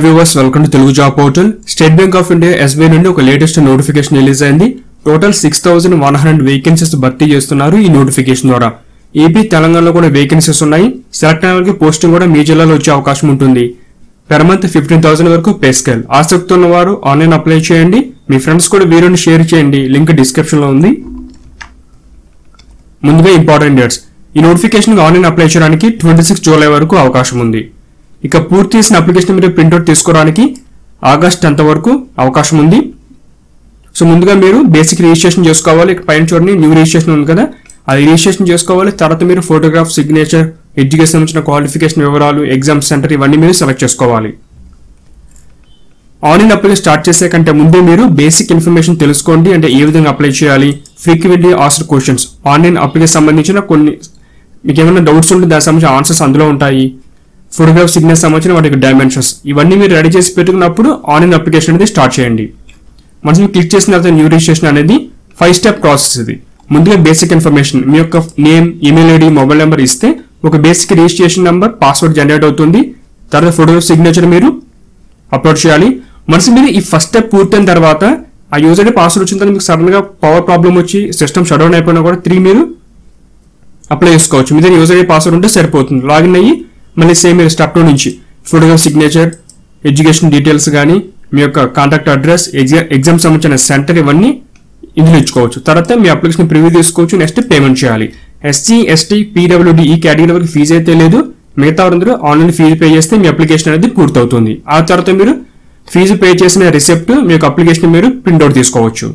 viewers welcome to Telugu job portal State Bank of India SBI నుండి ఒక latest notification release అయింది total six thousand one hundred vacancies భర్తీ చేస్తున్నారు ఈ notification ద్వారా ఏపీ తెలంగాణలో కూడా వేకెన్సీస్ ఉన్నాయి సెలెక్ట్ అయిన వారికి పోస్టింగ్ కూడా మీ జిల్లాలో వచ్చే అవకాశం ఉంటుంది పెర్ మంత్ ఫిఫ్టీన్ థౌసండ్ వరకు పే స్కేల్ ఆసక్తి ఉన్న వారు ఆన్లైన్ అప్లై చేయండి మీ ఫ్రెండ్స్ కూడా వీడియోని షేర్ చేయండి లింక్ డిస్క్రిప్షన్ లో ఉంది ముందుగా ఇంపార్టెంట్ డేట్స్ ఈ నోటిఫికేషన్ ఆన్లైన్ అప్లై చేయడానికి ట్వంటీ సిక్స్ జూలై వరకు అవకాశం ఉంది ఇక పూర్తి చేసిన అప్లికేషన్ మీరు ప్రింట్అవుట్ తీసుకోవడానికి ఆగస్ట్ టెన్త్ వరకు అవకాశం ఉంది సో ముందుగా మీరు బేసిక్ రిజిస్ట్రేషన్ చేసుకోవాలి ఇక్కడ పైన చూడండి న్యూ రిజిస్ట్రేషన్ ఉంది కదా అది రిజిస్ట్రేషన్ చేసుకోవాలి తర్వాత మీరు ఫోటోగ్రాఫ్ సిగ్నేచర్ ఎడ్యుకేషన్ సంబంధించిన క్వాలిఫికేషన్ వివరాలు ఎగ్జామ్ సెంటర్ ఇవన్నీ మీరు సెలెక్ట్ చేసుకోవాలి ఆన్లైన్ అప్లై స్టార్ట్ చేసే కంటే ముందే మీరు బేసిక్ ఇన్ఫర్మేషన్ తెలుసుకోండి అంటే ఏ విధంగా అప్లై చేయాలి frequently asked questions online application సంబంధించిన కొన్ని మీకు ఏమైనా డౌట్స్ ఉంటే దానికి సంబంధించిన ఆన్సర్స్ అందులో ఉంటాయి ఫోటోగ్రాఫ్ సిగ్నల్ సంబంధించిన వాటికి డైమెన్షన్స్ ఇవన్నీ మీరు రెడీ చేసి పెట్టుకున్నప్పుడు ఆన్లైన్ అప్లికేషన్ అనేది స్టార్ట్ చేయండి మనసు మీరు క్లిక్ చేసిన తర్వాత న్యూ రిజిస్ట్రేషన్ అనేది ఫైవ్ స్టెప్ ప్రాసెస్ ఇది ముందుగా బేసిక్ ఇన్ఫర్మేషన్ మీ యొక్క name email ID mobile number ఇస్తే ఒక basic registration number password generate అవుతుంది తర్వాత ఫోటోగ్రాఫ్ సిగ్నేచర్ మీరు అప్లోడ్ చేయాలి మనసు మీరు ఈ ఫస్ట్ స్టెప్ పూర్తయిన తర్వాత ఆ యూజర్ ఐడి పాస్వర్డ్ వచ్చిన తర్వాత మీకు సడన్ గా పవర్ ప్రాబ్లం వచ్చి సిస్టమ్ షట్ డౌన్ అయిపోయినా కూడా త్రీ మీరు అప్లై చేసుకోవచ్చు మీ దగ్గర యూజర్ ఐడి పాస్వర్డ్ ఉంటే సరిపోతుంది లాగిన్ అయ్యి మళ్ళీ సేమ్ మీరు స్టెప్ టూ నుంచి ఫోటోగ్రాఫ్ సిగ్నేచర్ ఎడ్యుకేషన్ డీటెయిల్స్ కానీ మీ యొక్క కాంటాక్ట్ అడ్రస్ ఎగ్జామ్ సంబంధించిన సెంటర్ ఇవన్నీ ఇందులో ఇచ్చుకోవచ్చు తర్వాత మీ అప్లికేషన్ ప్రివ్యూ తీసుకోవచ్చు నెక్స్ట్ పేమెంట్ చేయాలి ఎస్సీ ఎస్టీ పీడబ్ల్యూడి ఈ కేటగిరీ వరకు ఫీజు అయితే లేదు మిగతా వారందరూ ఆన్లైన్ ఫీజు పే చేస్తే మీ అప్లికేషన్ అనేది పూర్తవుతుంది ఆ తర్వాత మీరు ఫీజు పే చేసిన రిసిప్ట్ మీ యొక్క అప్లికేషన్ మీరు ప్రింట్అవుట్ తీసుకోవచ్చు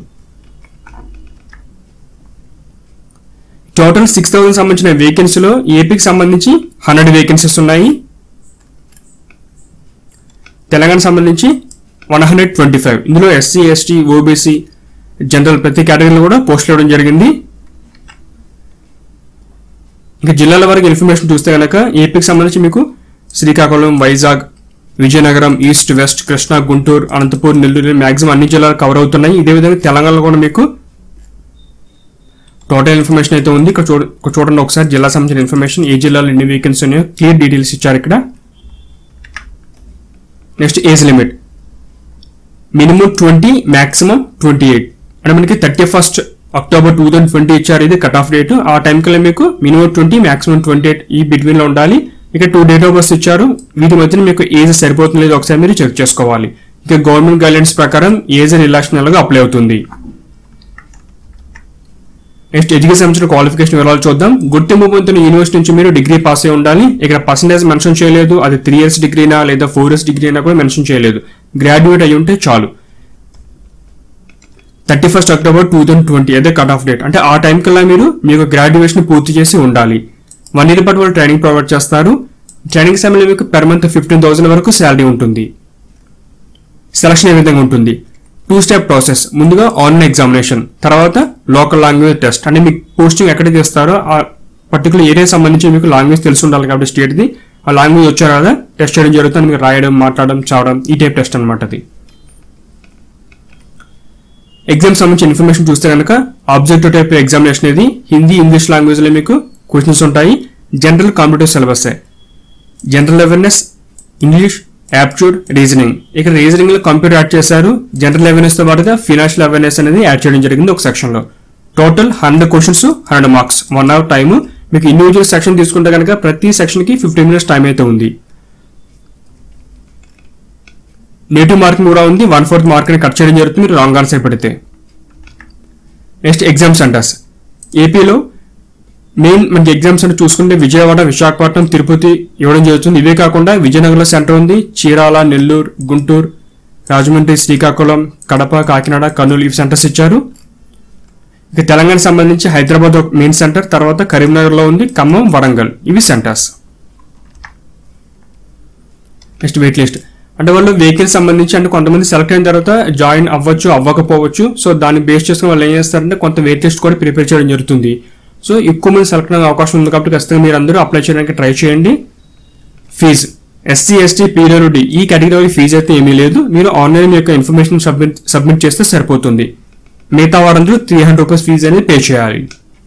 టోటల్ సిక్స్ థౌసండ్ సంబంధించిన వేకెన్సీలో ఏపీకి సంబంధించి హండ్రెడ్ వేకెన్సీస్ ఉన్నాయి తెలంగాణ సంబంధించి వన్ హండ్రెడ్ ట్వంటీ ఫైవ్ ఇందులో ఎస్సీ ఎస్టీ ఓబీసీ జనరల్ ప్రతి కేటగిరీలో కూడా పోస్ట్ ఇవ్వడం జరిగింది ఇంకా జిల్లాల వరకు ఇన్ఫర్మేషన్ చూస్తే కనుక ఏపీకి సంబంధించి మీకు Srikakulam Vizag Vizianagaram east west Krishna Guntur Anantapur Nellore maximum అన్ని జిల్లాలు కవర్ అవుతున్నాయి ఇదే విధంగా తెలంగాణలో కూడా మీకు టోటల్ ఇన్ఫర్మేషన్ అయితే ఉంది ఇక్కడ చూడ ఇక్కడ చూడండి ఒకసారి జిల్లా సంబంధించిన ఇన్ఫర్మేషన్ ఏ జిల్లాలో ఎన్ని వేకెన్సీ ఉన్నాయో క్లియర్ డీటెయిల్స్ ఇచ్చారు ఇక్కడ next age limit minimum twenty maximum twenty eight అంటే మనకి thirty first October two thousand twenty ఇచ్చారు ఇది కట్ ఆఫ్ డేట్ ఆ టైం కల్లా మీకు minimum twenty maximum twenty eight ఈ బిట్వీన్ లో ఉండాలి ఇక టూ డేట్ ఆఫ్ బర్త్ ఇచ్చారు వీటి మధ్యన మీకు ఏజ్ సరిపోతుంది లేదు ఒకసారి మీరు చెక్ చేసుకోవాలి ఇక గవర్నమెంట్ గైడ్లైన్స్ ప్రకారం ఏజ్ రిలాక్షన్ గా అప్లై అవుతుంది నెక్స్ట్ ఎడ్యుకేషన్ సంబంధించిన క్వాలిఫికేషన్ వివరాలు చూద్దాం గుర్తింపు పొందిన యూనివర్సిటీ నుంచి మీరు డిగ్రీ పాస్ అయి ఉండాలి ఇక్కడ పర్సంటేజ్ మెన్షన్ చేయలేదు అది త్రీ ఇయర్స్ డిగ్రీనా లేదా ఫోర్ ఇయర్స్ డిగ్రీనా కూడా మెన్షన్ చేయలేదు గ్రాడ్యుయేట్ అయి ఉంటే చాలు thirty first October two thousand twenty అదే కట్ ఆఫ్ డేట్ అంటే ఆ టైం కల్లా మీరు మీకు గ్రాడ్యుయేషన్ పూర్తి చేసి ఉండాలి వన్ ఇయర్ పాటు వాళ్ళు ట్రైనింగ్ ప్రొవైడ్ చేస్తారు ట్రైనింగ్ సమయంలో మీకు పెర్ మంత్ ఫిఫ్టీన్ థౌసండ్ వరకు శాలరీ ఉంటుంది సెలక్షన్ ఏ విధంగా ఉంటుంది టూ స్టెప్ ప్రాసెస్ ముందుగా ఆన్లైన్ ఎగ్జామినేషన్ తర్వాత లోకల్ లాంగ్వేజ్ టెస్ట్ అంటే మీకు పోస్టింగ్ ఎక్కడ చేస్తారో ఆ పర్టికులర్ ఏరియా సంబంధించి మీకు లాంగ్వేజ్ తెలిసి ఉండాలి కాబట్టి స్టేట్ది ఆ లాంగ్వేజ్ వచ్చారు కదా టెస్ట్ చేయడం జరుగుతుంది మీకు రాయడం మాట్లాడడం చదవడం ఈ టైప్ టెస్ట్ అనమాట అది ఎగ్జామ్ సంబంధించిన ఇన్ఫర్మేషన్ చూస్తే కనుక ఆబ్జెక్టివ్ టైప్ ఎగ్జామినేషన్ ఇది హిందీ ఇంగ్లీష్ లాంగ్వేజ్ లో మీకు క్వశ్చన్స్ ఉంటాయి general competitive syllabus general awareness English aptitude reasoning ఇక్కడ రీజనింగ్ లో కంప్యూటర్ యాడ్ చేశారు జనరల్ అవేర్నెస్ తో పాటుగా ఫినాన్షియల్ అవేర్నెస్ అనేది యాడ్ చేయడం జరిగింది ఒక సెక్షన్ లో total hundred questions hundred marks one hour time మీకు ఇండివిజువల్ సెక్షన్ తీసుకుంటే కనుక ప్రతి సెక్షన్ కి ఫిఫ్టీన్ మినిట్స్ టైం అయితే ఉంది నేటివ్ మార్కింగ్ కూడా ఉంది వన్ ఫోర్త్ మార్క్ ని కట్ చేయడం జరుగుతుంది మీరు రాంగ్ ఆన్సర్ పెడితే నెక్స్ట్ ఎగ్జామ్ సెంటర్స్ ఏపీలో మెయిన్ మనకి ఎగ్జామ్స్ అంటే చూసుకుంటే విజయవాడ విశాఖపట్నం తిరుపతి ఇవ్వడం జరుగుతుంది ఇవే కాకుండా విజయనగరంలో సెంటర్ ఉంది చీరాల నెల్లూరు గుంటూరు రాజమండ్రి శ్రీకాకుళం కడప కాకినాడ కర్నూలు ఇవి సెంటర్స్ ఇచ్చారు ఇక తెలంగాణ సంబంధించి హైదరాబాద్ ఒక మెయిన్ సెంటర్ తర్వాత కరీంనగర్లో ఉంది ఖమ్మం వరంగల్ ఇవి సెంటర్స్ నెక్స్ట్ వెయిట్ లిస్ట్ అంటే వాళ్ళు వెహికల్ సంబంధించి అంటే కొంతమంది సెలెక్ట్ అయిన తర్వాత జాయిన్ అవ్వచ్చు అవ్వకపోవచ్చు సో దాన్ని బేస్ చేసుకుని వాళ్ళు ఏం చేస్తారంటే కొంత వెయిట్ లిస్ట్ కూడా ప్రిపేర్ చేయడం జరుగుతుంది సో ఎక్కువ మంది సెలెక్ట్ అయ్యే అవకాశం ఉంది కాబట్టి ఖచ్చితంగా మీరు అందరూ అప్లై చేయడానికి ట్రై చేయండి ఫీజు ఎస్సీ ఎస్టీ పీడబ్ల్యూడి ఈ కేటగిరీ ఫీజు అయితే ఏమీ లేదు మీరు ఆన్లైన్ యొక్క ఇన్ఫర్మేషన్ సబ్మిట్ సబ్మిట్ చేస్తే సరిపోతుంది మిగతా వారందరూ త్రీ హండ్రెడ్ రూపీస్ ఫీజు అనేది పే చేయాలి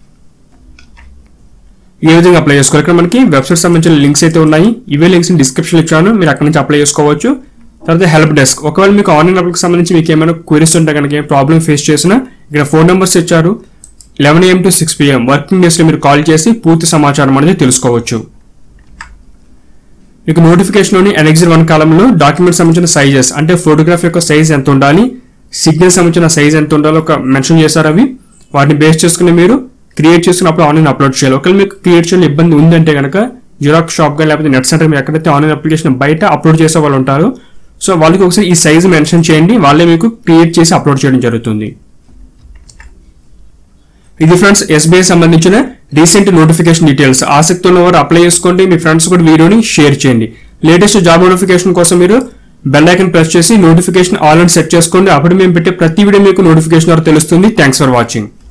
ఏ విధంగా అప్లై చేసుకోవాలి ఇక్కడ మనకి వెబ్సైట్ సంబంధించిన లింక్స్ అయితే ఉన్నాయి ఇవే లింక్స్ డిస్క్రిప్షన్ ఇచ్చాను మీరు అక్కడ నుంచి అప్లై చేసుకోవచ్చు తర్వాత హెల్ప్ డెస్క్ ఒకవేళ మీకు ఆన్లైన్ అప్లికి సంబంధించి మీకు ఏమైనా క్వరీస్ ఉంటే కనుక ఏం ప్రాబ్లమ్ ఫేస్ చేసినా ఇక్కడ ఫోన్ నెంబర్స్ ఇచ్చారు eleven AM to six PM working డేస్లో మీరు కాల్ చేసి పూర్తి సమాచారం అనేది తెలుసుకోవచ్చు మీకు నోటిఫికేషన్లోని ఎనెక్సర్ వన్ కాలంలో డాక్యుమెంట్ సంబంధించిన సైజెస్ అంటే ఫోటోగ్రాఫ్ యొక్క సైజ్ ఎంత ఉండాలి సిగ్నల్ సంబంధించిన సైజ్ ఎంత ఉండాలో ఒక మెన్షన్ చేశారు అవి వాటిని బేస్ చేసుకుని మీరు క్రియేట్ చేసుకున్నప్పుడు ఆన్లైన్ అప్లోడ్ చేయాలి ఒకవేళ మీకు క్రియేట్ చేయడం ఇబ్బంది ఉందంటే కనుక జిరాక్స్ షాప్ కానీ లేకపోతే నెట్ సెంటర్ మీరు ఎక్కడైతే ఆన్లైన్ అప్లికేషన్ బయట అప్లోడ్ చేసే వాళ్ళు ఉంటారో సో వాళ్ళకి ఒకసారి ఈ సైజ్ మెన్షన్ చేయండి వాళ్ళే మీకు క్రియేట్ చేసి అప్లోడ్ చేయడం జరుగుతుంది ఇది ఫ్రెండ్స్ ఎస్బీఐ సంబంధించిన రీసెంట్ నోటిఫికేషన్ డీటెయిల్స్ ఆసక్తి ఉన్నవారు అప్లై చేసుకోండి మీ ఫ్రెండ్స్ కూడా వీడియోని షేర్ చేయండి లేటెస్ట్ జాబ్ నోటిఫికేషన్ కోసం మీరు బెల్ ఐకన్ ప్రెస్ చేసి నోటిఫికేషన్ ఆల్ అని సెట్ చేసుకోండి అప్పుడు మేము పెట్టే ప్రతి వీడియో మీకు నోటిఫికేషన్ ద్వారా తెలుస్తుంది థ్యాంక్స్ ఫర్ వాచింగ్